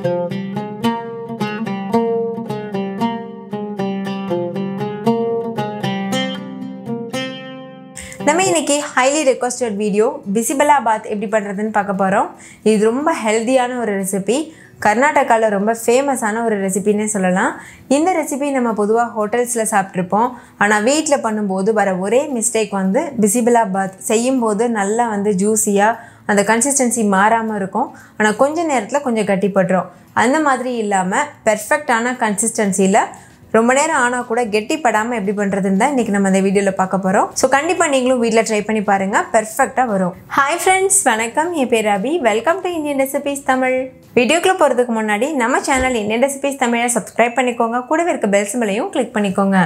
நம்ம இன்னைக்கு highly requested video bisibele bath எப்படி பண்ணுறதுன்னு பார்க்க போகிறோம் இது ரொம்ப ஹெல்த்தியான ஒரு ரெசிபி கர்நாடகாவில் ரொம்ப ஃபேமஸான ஒரு ரெசிபின்னே சொல்லலாம் இந்த ரெசிபி நம்ம பொதுவாக ஹோட்டல்ஸில் சாப்பிட்ருப்போம் ஆனால் வீட்டில் பண்ணும்போது வர ஒரே மிஸ்டேக் வந்து பிசிபலா பாத் செய்யும்போது நல்லா வந்து ஜூஸியாக அந்த கன்சிஸ்டன்சி மாறாமல் இருக்கும் ஆனால் கொஞ்ச நேரத்தில் கொஞ்சம் கட்டிப்பட்டுரும் அந்த மாதிரி இல்லாமல் பெர்ஃபெக்டான கன்சிஸ்டன்சியில் ரொம்ப நேரம் ஆனால் கூட கெட்டிப்படாமல் எப்படி பண்ணுறதுன்னு தான் இன்றைக்கி நம்ம இந்த வீடியோவில் பார்க்க போகிறோம் ஸோ கண்டிப்பாக நீங்களும் வீட்டில் ட்ரை பண்ணி பாருங்கள் பெர்ஃபெக்டாக வரும் ஹாய் ஃப்ரெண்ட்ஸ் வணக்கம் என் பேர் Abi welcome to Indian recipes Tamil வீடியோக்குள்ளே போகிறதுக்கு முன்னாடி நம்ம சேனல் இந்தியன் ரெசிபீஸ் தமிழை சப்ஸ்கிரைப் பண்ணிக்கோங்க கூடவே இருக்க பெல் சிம்பிளையும் கிளிக் பண்ணிக்கோங்க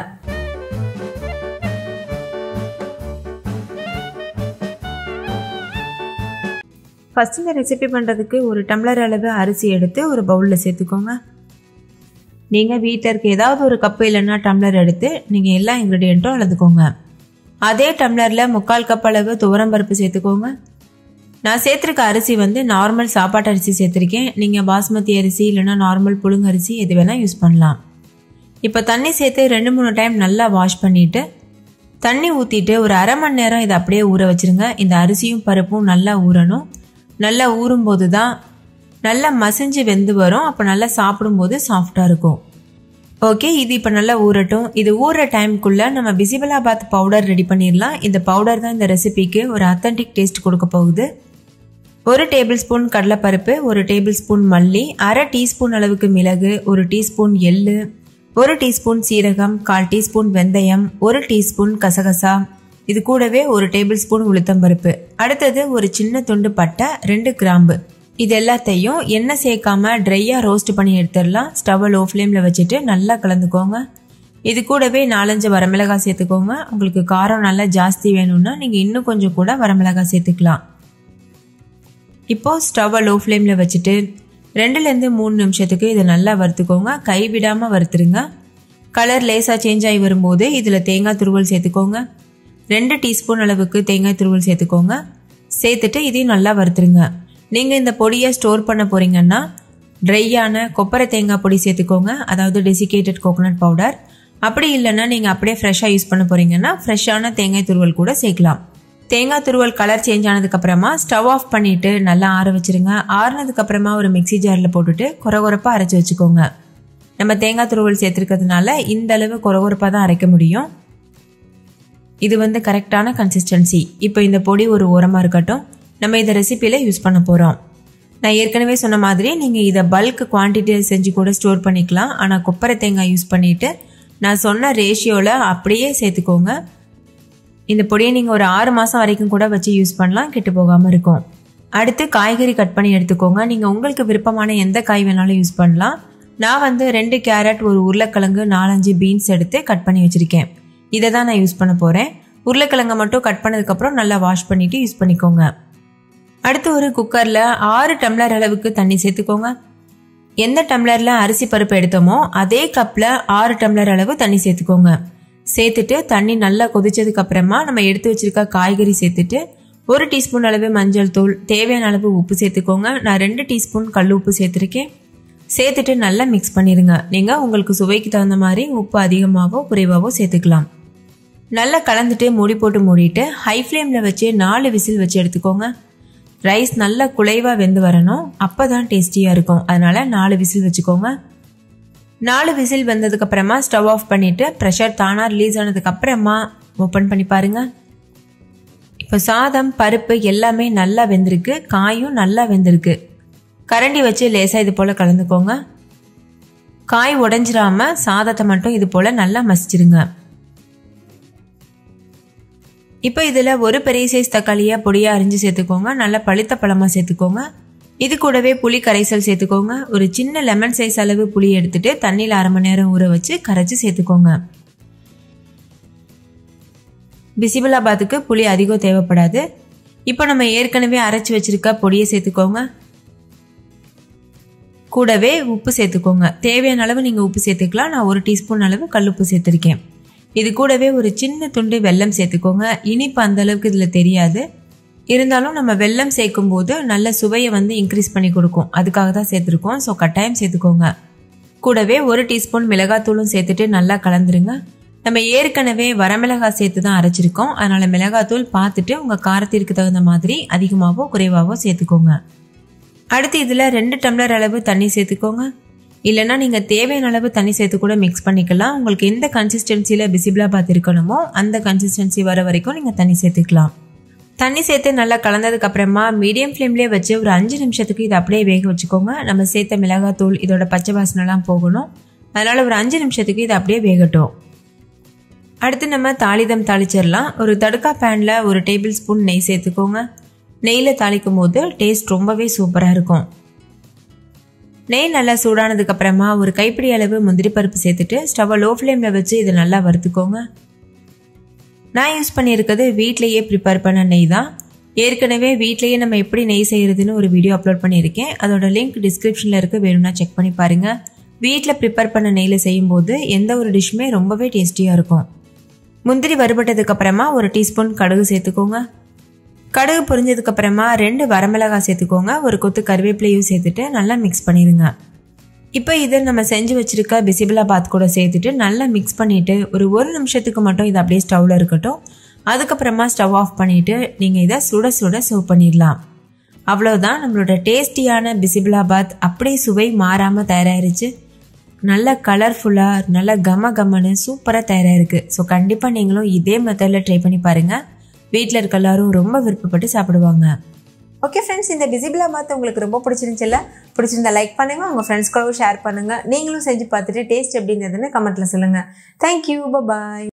ஃபஸ்ட் இந்த ரெசிபி பண்ணுறதுக்கு ஒரு டம்ளர் அளவு அரிசி எடுத்து ஒரு பவுலில் சேர்த்துக்கோங்க நீங்கள் வீட்டில் இருக்க ஏதாவது ஒரு கப்பு இல்லைன்னா டம்ளர் எடுத்து நீங்கள் எல்லா இன்க்ரீடியண்ட்டும் அளந்துக்கோங்க அதே டம்ளரில் முக்கால் கப் அளவு துவரம்பருப்பு சேர்த்துக்கோங்க நான் சேர்த்துருக்க அரிசி வந்து நார்மல் சாப்பாட்டு அரிசி சேர்த்துருக்கேன் நீங்கள் பாஸ்மதி அரிசி இல்லைன்னா நார்மல் புழுங்க அரிசி எது வேணால் யூஸ் பண்ணலாம் இப்போ தண்ணி சேர்த்து ரெண்டு மூணு டைம் நல்லா வாஷ் பண்ணிவிட்டு தண்ணி ஊற்றிட்டு ஒரு அரை மணி நேரம் இதை அப்படியே ஊற வச்சுருங்க இந்த அரிசியும் பருப்பும் நல்லா ஊறணும் நல்லா ஊறும்போது தான் நல்லா மசிஞ்சு வெந்து வரும் அப்போ நல்லா சாப்பிடும்போது சாஃப்டாக இருக்கும் ஓகே இது இப்போ நல்லா ஊறட்டும் இது ஊறுற டைம்குள்ளே நம்ம பிசிபலாபாத் பவுடர் ரெடி பண்ணிடலாம் இந்த பவுடர் தான் இந்த ரெசிபிக்கு ஒரு அத்தன்டிக் டேஸ்ட் கொடுக்க போகுது ஒரு டேபிள் ஸ்பூன் கடலைப்பருப்பு ஒரு டேபிள் ஸ்பூன் மல்லி அரை டீஸ்பூன் அளவுக்கு மிளகு ஒரு டீஸ்பூன் எள்ளு ஒரு டீஸ்பூன் சீரகம் கால் டீஸ்பூன் வெந்தயம் ஒரு டீஸ்பூன் கசகசா இது கூடவே ஒரு டேபிள் ஸ்பூன் உளுத்தம்பருப்பு அடுத்தது ஒரு சின்ன துண்டு பட்டை ரெண்டு கிராம்பு இது எல்லாத்தையும் எண்ணெய் சேர்க்காம ட்ரையாக ரோஸ்ட் பண்ணி எடுத்துடலாம் ஸ்டவ்வை லோ ஃப்ளேமில் வச்சுட்டு நல்லா கலந்துக்கோங்க இது கூடவே நாலஞ்சு வரமிளகாய் சேர்த்துக்கோங்க உங்களுக்கு காரம் நல்லா ஜாஸ்தி வேணும்னா நீங்கள் இன்னும் கொஞ்சம் கூட வரமிளகாய் சேர்த்துக்கலாம் இப்போ ஸ்டவ்வை லோ ஃப்ளேமில் வச்சுட்டு ரெண்டுலேருந்து மூணு நிமிஷத்துக்கு இதை நல்லா வறுத்துக்கோங்க கைவிடாமல் வறுத்துருங்க கலர் லேசாக சேஞ்ச் ஆகி வரும்போது இதில் தேங்காய் துருவல் சேர்த்துக்கோங்க ரெண்டு டீஸ்பூன் அளவுக்கு தேங்காய் துருவல் சேர்த்துக்கோங்க சேர்த்துட்டு இதையும் நல்லா வறுத்துருங்க நீங்கள் இந்த பொடியை ஸ்டோர் பண்ண போகிறீங்கன்னா ட்ரையான கொப்பரை தேங்காய் பொடி சேர்த்துக்கோங்க அதாவது டெசிகேட்டட் கோகோனட் பவுடர் அப்படி இல்லைன்னா நீங்கள் அப்படியே ஃப்ரெஷ்ஷாக யூஸ் பண்ண போகிறீங்கன்னா ஃப்ரெஷ்ஷான தேங்காய் துருவல் கூட சேர்க்கலாம் தேங்காய் துருவல் கலர் சேஞ்ச் ஆனதுக்கப்புறமா ஸ்டவ் ஆஃப் பண்ணிவிட்டு நல்லா ஆற வச்சுருங்க ஆறுனதுக்கப்புறமா ஒரு மிக்சி ஜாரில் போட்டுட்டு குறகுறப்பாக அரைச்சி வச்சுக்கோங்க நம்ம தேங்காய் துருவல் சேர்த்துருக்கிறதுனால இந்த அளவு குறகுறப்பாக தான் அரைக்க முடியும் இது வந்து கரெக்டான கன்சிஸ்டன்சி இப்போ இந்த பொடி ஒரு ஓரமாக இருக்கட்டும் நம்ம இதை ரெசிப்பியில் யூஸ் பண்ண போகிறோம் நான் ஏற்கனவே சொன்ன மாதிரி நீங்கள் இதை பல்க் குவான்டிட்டியில் செஞ்சு கூட ஸ்டோர் பண்ணிக்கலாம் ஆனால் கொப்பரை தேங்காய் யூஸ் பண்ணிவிட்டு நான் சொன்ன ரேஷியோவில் அப்படியே சேர்த்துக்கோங்க இந்த பொடியை நீங்கள் ஒரு ஆறு மாதம் வரைக்கும் கூட வச்சு யூஸ் பண்ணலாம் கெட்டு போகாமல் இருக்கும் அடுத்து காய்கறி கட் பண்ணி எடுத்துக்கோங்க நீங்கள் உங்களுக்கு விருப்பமான எந்த காய் வேணாலும் யூஸ் பண்ணலாம் நான் வந்து ரெண்டு கேரட் ஒரு உருளைக்கிழங்கு நாலஞ்சு பீன்ஸ் எடுத்து கட் பண்ணி வச்சுருக்கேன் இதை தான் நான் யூஸ் பண்ண போகிறேன் உருளைக்கிழங்கை மட்டும் கட் பண்ணதுக்கப்புறம் நல்லா வாஷ் பண்ணிவிட்டு யூஸ் பண்ணிக்கோங்க அடுத்து ஒரு குக்கரில் ஆறு டம்ளர் அளவுக்கு தண்ணி சேர்த்துக்கோங்க எந்த டம்ளரில் அரிசி பருப்பு எடுத்தோமோ அதே கப்பில் ஆறு டம்ளர் அளவு தண்ணி சேர்த்துக்கோங்க சேர்த்துட்டு தண்ணி நல்லா கொதிச்சதுக்கு அப்புறமா நம்ம எடுத்து வச்சிருக்க காய்கறி சேர்த்துட்டு ஒரு டீஸ்பூன் அளவு மஞ்சள் தூள் தேவையான அளவு உப்பு சேர்த்துக்கோங்க நான் ரெண்டு டீஸ்பூன் கல் உப்பு சேர்த்துருக்கேன் சேர்த்துட்டு நல்லா மிக்ஸ் பண்ணிடுங்க நீங்கள் உங்களுக்கு சுவைக்கு தகுந்த மாதிரி உப்பு அதிகமாகவோ குறைவாகவோ சேர்த்துக்கலாம் நல்லா கலந்துட்டு மூடி போட்டு மூடிட்டு ஹை ஃப்ளேமில் வச்சு நாலு விசில் வச்சு எடுத்துக்கோங்க ரைஸ் நல்லா குலைவாக வெந்து வரணும் அப்போ தான் டேஸ்டியாக இருக்கும் அதனால் நாலு விசில் வச்சுக்கோங்க நாலு விசில் வந்ததுக்கு அப்புறமா ஸ்டவ் ஆஃப் பண்ணிவிட்டு ப்ரெஷர் தானாக ரிலீஸ் ஆனதுக்கு அப்புறமா ஓப்பன் பண்ணி பாருங்கள் இப்போ சாதம் பருப்பு எல்லாமே நல்லா வெந்திருக்கு காயும் நல்லா வெந்திருக்கு கரண்டி வச்சு லேசாக இது போல் கலந்துக்கோங்க காய் உடஞ்சிராம சாதத்தை மட்டும் இது போல் நல்லா மசிச்சிருங்க இப்போ இதில் ஒரு பெரிய சைஸ் தக்காளியை பொடியாக அரிஞ்சு சேர்த்துக்கோங்க நல்லா பழுத்த பழமாக சேர்த்துக்கோங்க இது கூடவே புளி கரைசல் சேர்த்துக்கோங்க ஒரு சின்ன லெமன் சைஸ் அளவு புளி எடுத்துட்டு தண்ணியில் அரை மணி நேரம் ஊற வச்சு கரைச்சி சேர்த்துக்கோங்க பிசிபலாபாத்துக்கு புளி அதிகம் தேவைப்படாது இப்போ நம்ம ஏற்கனவே அரைச்சி வச்சிருக்க பொடியை சேர்த்துக்கோங்க கூடவே உப்பு சேர்த்துக்கோங்க தேவையான அளவு நீங்கள் உப்பு சேர்த்துக்கலாம் நான் ஒரு டீஸ்பூன் அளவு கல்லுப்பு சேர்த்துருக்கேன் இது கூடவே ஒரு சின்ன துண்டு வெல்லம் சேர்த்துக்கோங்க இனிப்பு அந்த அளவுக்கு இதில் தெரியாது இருந்தாலும் நம்ம வெல்லம் சேர்க்கும் போது நல்ல சுவையை வந்து இன்க்ரீஸ் பண்ணி கொடுக்கும் அதுக்காக தான் சேர்த்துருக்கோம் ஸோ கட்டாயம் சேர்த்துக்கோங்க கூடவே ஒரு டீஸ்பூன் மிளகாத்தூளும் சேர்த்துட்டு நல்லா கலந்துருங்க நம்ம ஏற்கனவே வரமிளகாய் சேர்த்து தான் அரைச்சிருக்கோம் அதனால மிளகாத்தூள் பார்த்துட்டு உங்கள் காரத்திற்கு தகுந்த மாதிரி அதிகமாகவோ குறைவாகவோ சேர்த்துக்கோங்க அடுத்து இதில் ரெண்டு டம்ளர் அளவு தண்ணி சேர்த்துக்கோங்க இல்லைன்னா நீங்கள் தேவையான அளவு தண்ணி சேர்த்து கூட மிக்ஸ் பண்ணிக்கலாம் உங்களுக்கு எந்த கன்சிஸ்டன்சியில் பிசிபிளாபாத் இருக்கணுமோ அந்த கன்சிஸ்டன்சி வர வரைக்கும் நீங்கள் தண்ணி சேர்த்துக்கலாம் தண்ணி சேர்த்து நல்லா கலந்ததுக்கு அப்புறமா மீடியம் ஃப்ளேம்லேயே வச்சு ஒரு அஞ்சு நிமிஷத்துக்கு இதை அப்படியே வேக வச்சுக்கோங்க நம்ம சேர்த்த மிளகாத்தூள் இதோட பச்சை வாசனைலாம் போகணும் அதனால் ஒரு அஞ்சு நிமிஷத்துக்கு இது அப்படியே வேகட்டும் அடுத்து நம்ம தாளிதம் தாளிச்சிடலாம் ஒரு தடுக்கா பேனில் ஒரு டேபிள் ஸ்பூன் நெய் சேர்த்துக்கோங்க நெய்யில் தாளிக்கும் போது டேஸ்ட் ரொம்பவே சூப்பராக இருக்கும் நெய் நல்லா சூடானதுக்கு அப்புறமா ஒரு கைப்பிடி அளவு முந்திரி பருப்பு சேர்த்துட்டு ஸ்டவ்வை லோ ஃப்ளேமில் வச்சு இதை நல்லா வறுத்துக்கோங்க நான் யூஸ் பண்ணியிருக்கிறது வீட்லேயே ப்ரிப்பேர் பண்ண நெய் தான் ஏற்கனவே வீட்லேயே நம்ம எப்படி நெய் செய்கிறதுன்னு ஒரு வீடியோ அப்லோட் பண்ணியிருக்கேன் அதோட லிங்க் டிஸ்கிரிப்ஷனில் இருக்க வேணும்னா செக் பண்ணி பாருங்கள் வீட்டில் ப்ரிப்பேர் பண்ண நெய்யில் செய்யும்போது எந்த ஒரு டிஷ்ஷுமே ரொம்பவே டேஸ்டியாக இருக்கும் முந்திரி வறுபட்டதுக்கு அப்புறமா ஒரு டீஸ்பூன் கடுகு சேர்த்துக்கோங்க கடுகு பொரிஞ்சதுக்கு அப்புறமா ரெண்டு வரமிளகாய் சேர்த்துக்கோங்க ஒரு கொத்து கருவேப்பிலையும் சேர்த்துட்டு நல்லா மிக்ஸ் பண்ணிடுங்க இப்போ இதை நம்ம செஞ்சு வச்சிருக்க பிசிபிளா பாத் கூட சேர்த்துட்டு நல்லா மிக்ஸ் பண்ணிட்டு ஒரு ஒரு நிமிஷத்துக்கு மட்டும் இது அப்படியே ஸ்டவ்ல இருக்கட்டும் அதுக்கப்புறமா ஸ்டவ் ஆஃப் பண்ணிட்டு நீங்கள் இதை சுட சுட சர்வ் பண்ணிடலாம் அவ்வளோதான் நம்மளோட டேஸ்டியான பிசிபிளா பாத் அப்படியே சுவை மாறாமல் தயாராகிருச்சு நல்ல கலர்ஃபுல்லாக நல்ல கம கமன்னு சூப்பராக தயாராகிருக்கு ஸோ கண்டிப்பாக நீங்களும் இதே மெத்தடில் ட்ரை பண்ணி பாருங்கள் வீட்டில் இருக்க எல்லாரும் ரொம்ப விருப்பப்பட்டு சாப்பிடுவாங்க ஓகே ஃப்ரெண்ட்ஸ் இந்த விசிபிளா மாற்ற உங்களுக்கு ரொம்ப பிடிச்சிருந்துச்சுல்ல பிடிச்சிருந்தா லைக் பண்ணுங்க உங்கள் ஃப்ரெண்ட்ஸ் கூடவும் ஷேர் பண்ணுங்க நீங்களும் செஞ்சு பார்த்துட்டு டேஸ்ட் எப்படி இருந்ததுன்னு கமெண்ட்ல சொல்லுங்க தேங்க்யூ பாய்